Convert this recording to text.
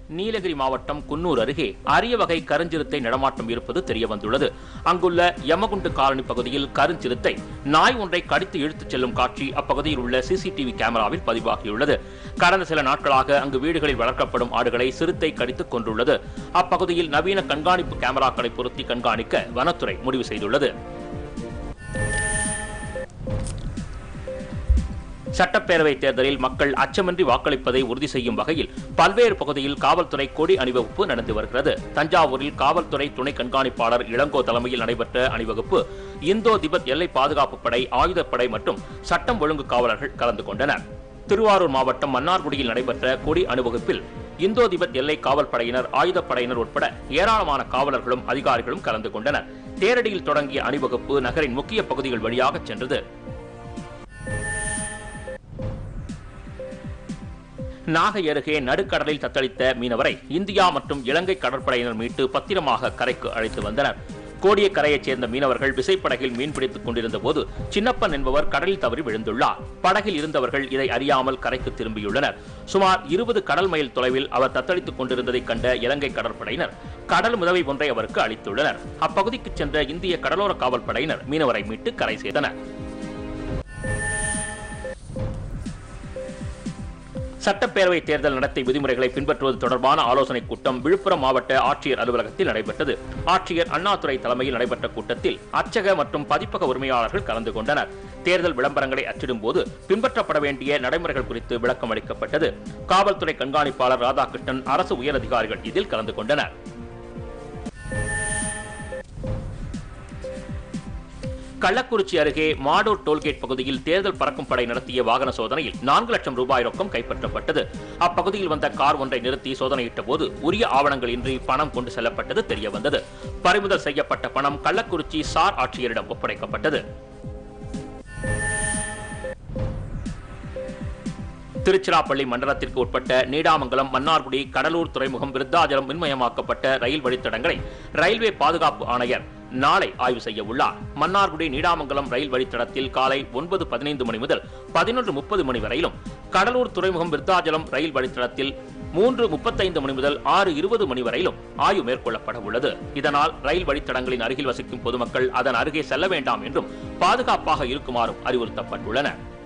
நீலகிரி மாவட்டம் குன்னூர் அருகே அரிய வகை கருஞ்சிறுத்தை நடமாட்டம் இருப்பது தெரியவந்துள்ளது அங்குள்ள யமகுண்டு காலனி பகுதியில் கருஞ்சிறுத்தை நாய் ஒன்றை கடித்து இழுத்துச் செல்லும் காட்சி அப்பகுதியில் உள்ள சிசிடிவி கேமராவில் பதிவாகியுள்ளது கடந்த சில நாட்களாக அங்கு வீடுகளில் வளர்க்கப்படும் ஆடுகளை சிறுத்தை கடித்துக் கொண்டுள்ளது அப்பகுதியில் நவீன கண்காணிப்பு கேமராக்களை பொருத்தி கண்காணிக்க வனத்துறை முடிவு செய்துள்ளது சட்டப்பேரவை தேர்தலில் மக்கள் அச்சமின்றி வாக்களிப்பதை உறுதி செய்யும் வகையில் பல்வேறு பகுதியில் காவல்துறை கொடி அணிவகுப்பு நடந்து வருகிறது தஞ்சாவூரில் காவல்துறை துணை கண்காணிப்பாளர் இளங்கோ தலைமையில் நடைபெற்ற அணிவகுப்பு இந்தோ திபெத் எல்லை பாதுகாப்பு படை ஆயுதப்படை மற்றும் சட்டம் ஒழுங்கு காவலர்கள் கலந்து கொண்டனர் திருவாரூர் மாவட்டம் மன்னார்குடியில் நடைபெற்ற கொடி அணிவகுப்பில் இந்தோ திபெத் எல்லை காவல் படையினர் ஆயுதப்படையினர் உட்பட ஏராளமான காவலர்களும் அதிகாரிகளும் கலந்து கொண்டனர் தேரடியில் தொடங்கிய அணிவகுப்பு நகரின் முக்கிய பகுதிகள் வழியாக சென்றது நாகை அருகே நடுக்கடலில் தத்தளித்த மீனவரை இந்தியா மற்றும் இலங்கை கடற்படையினர் மீட்டு பத்திரமாக கரைக்கு அழைத்து வந்தனர் கோடியக்கரையைச் சேர்ந்த மீனவர்கள் விசைப்படகில் மீன்பிடித்துக் கொண்டிருந்த போது சின்னப்பன் என்பவர் கடலில் தவறி விழுந்துள்ளார் படகில் இருந்தவர்கள் இதை அறியாமல் கரைக்கு திரும்பியுள்ளனர் சுமார் இருபது கடல் மைல் தொலைவில் அவர் தத்தளித்துக் கொண்டிருந்ததைக் கண்ட இலங்கை கடற்படையினர் கடல் உதவி ஒன்றை அவருக்கு அளித்துள்ளனர் அப்பகுதிக்கு சென்ற இந்திய கடலோர காவல் படையினர் மீனவரை மீட்டு கரை சேர்த்தனர் சட்டப்பேரவை தேர்தல் நடத்தை விதிமுறைகளை பின்பற்றுவது தொடர்பான ஆலோசனைக் கூட்டம் விழுப்புரம் மாவட்ட ஆட்சியர் அலுவலகத்தில் நடைபெற்றது ஆட்சியர் அண்ணாதுரை தலைமையில் நடைபெற்ற கூட்டத்தில் அச்சக மற்றும் பதிப்பக உரிமையாளர்கள் கலந்து கொண்டனர் தேர்தல் விளம்பரங்களை அச்சிடும் போது பின்பற்றப்பட வேண்டிய நடைமுறைகள் குறித்து விளக்கம் அளிக்கப்பட்டது காவல்துறை கண்காணிப்பாளர் ராதாகிருஷ்ணன் அரசு உயரதிகாரிகள் இதில் கலந்து கொண்டனர் கள்ளக்குறிச்சி அருகே மாடூர் டோல்கேட் பகுதியில் தேர்தல் பறக்கும் படை நடத்திய வாகன சோதனையில் நான்கு லட்சம் ரூபாய் ரொக்கம் கைப்பற்றப்பட்டது அப்பகுதியில் வந்த கார் ஒன்றை நிறுத்தி சோதனையிட்ட போது உரிய ஆவணங்கள் இன்றி பணம் கொண்டு செல்லப்பட்டது தெரியவந்தது பறிமுதல் செய்யப்பட்ட பணம் கள்ளக்குறிச்சி சார் ஆட்சியரிடம் ஒப்படைக்கப்பட்டது திருச்சிராப்பள்ளி மண்டலத்திற்கு உட்பட்ட நீடாமங்கலம் மன்னார்குடி கடலூர் துறைமுகம் விருத்தாச்சலம் மின்மயமாக்கப்பட்ட ரயில் வழித்தடங்களை ரயில்வே பாதுகாப்பு ஆணையர் நாளை ஆய்வு செய்ய உள்ளார் மன்னார்குடி நீடாமங்கலம் ரயில் வழித்தடத்தில் காலை ஒன்பது பதினைந்து மணி முதல் பதினொன்று முப்பது மணி வரையிலும் கடலூர் துறைமுகம் விருத்தாச்சலம் ரயில் வழித்தடத்தில் மூன்று முப்பத்தைந்து மணி முதல் ஆறு இருபது மணி வரையிலும் ஆய்வு மேற்கொள்ளப்பட உள்ளது இதனால் ரயில் வழித்தடங்களின் அருகில் வசிக்கும் பொதுமக்கள் அதன் அருகே செல்ல வேண்டாம் என்றும் பாதுகாப்பாக இருக்குமாறும் அறிவுறுத்தப்பட்டுள்ளனர்